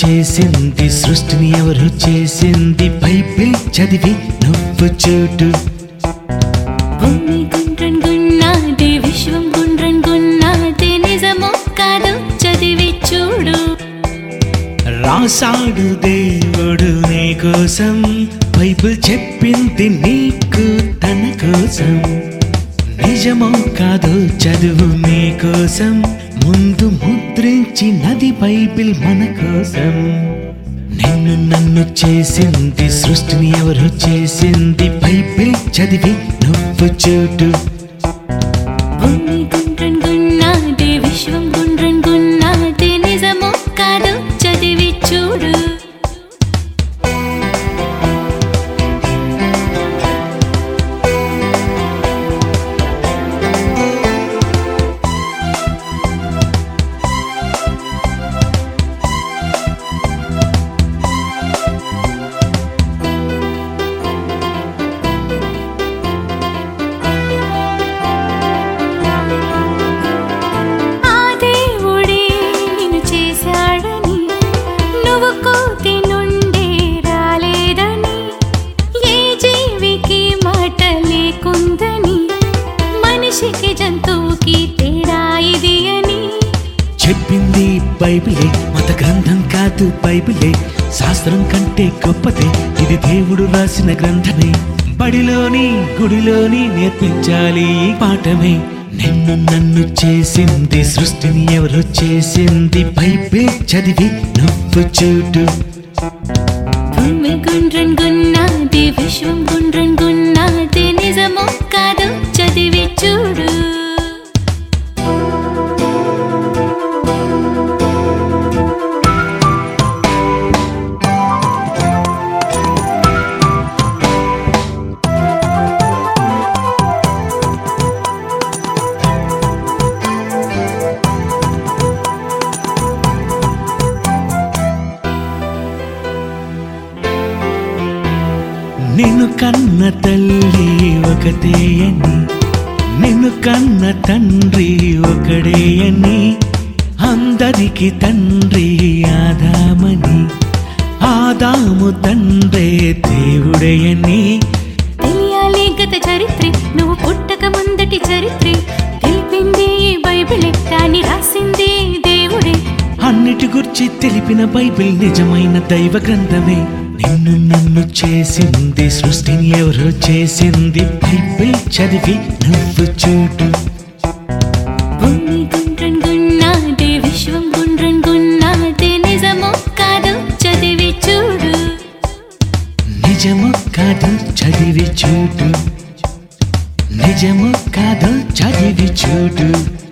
చేసింది సృష్టిని ఎవరు చేసింది బైబిల్ చదివి నువ్వు చూడు భూమి గుండ్రన్ గున్నాది విశ్వం గుండ్రన్ గున్నాది నిజమో కాదు చదివి చూడు రాసాడు దేవుడు నీ కోసం బైబిల్ చెప్పింది నీకు తన కోసం నిజమో కాదో చదువు నీ కోసం ముందు ముద్రించి నది బైబిల్ మన కోసం నిన్ను నన్ను చేసింది సృష్టిని ఎవరు చేసింది బైబిల్ చదివి నువ్వు చూడు భూమి గుండ్రన్ గున్నాది విశ్వం గుండ్రన్ గున్నాది నిజమో కాదు చదివి చూడు ఆ దేవుడే నిన్ను చేశాడని నువ్వు కోతి నుండి రాలేదని ఏ జీవికి మాట లేకుందని మనిషికి జంతువుకి తేడా ఇది అని చెప్పింది బైబిలే మత గ్రంథం కాదు బైబిలే శాస్త్రం కంటే గొప్పదే ఇది దేవుడు రాసిన గ్రంథమే బడిలోని గుడిలోని నేర్పించాలి ఈ పాఠమే నిన్ను నన్ను చేసింది సృష్టిని ఎవరు చేసింది బైబిల్ చదివి నువ్వు చూడు భూమి గుండ్రన్ గున్నాది విశ్వం గుండ్రన్ గున్నాది నిజమో కాదు చదివి చూడు నిన్ను కన్న తల్లి ఒకటే అని నిన్ను కన్న తండ్రి ఒకడే అని అందరికి తండ్రి ఆదామని ఆదాము తండ్రే దేవుడే అని తెలియాలి గత చరిత్రే నువ్వు పుట్టక ముందటి చరిత్రే తెలిపింది ఈ బైబిలే దాన్ని రాసింది దేవుడే అన్నిటి గురించి తెలిపిన బైబిల్ నిజమైన దైవ గ్రంథమే నిన్ను నన్ను చేసింది సృష్టిని ఎవరో చేసింది బైబిల్ చదివి నువ్వు చూడు భూమి గుండ్రన్ గున్నాది విశ్వం గుండ్రన్ గున్నాది నిజమో కాదు చదివి చూడు నిజము కాదు చదివి చూడు నిజము కాదు చదివి చూడు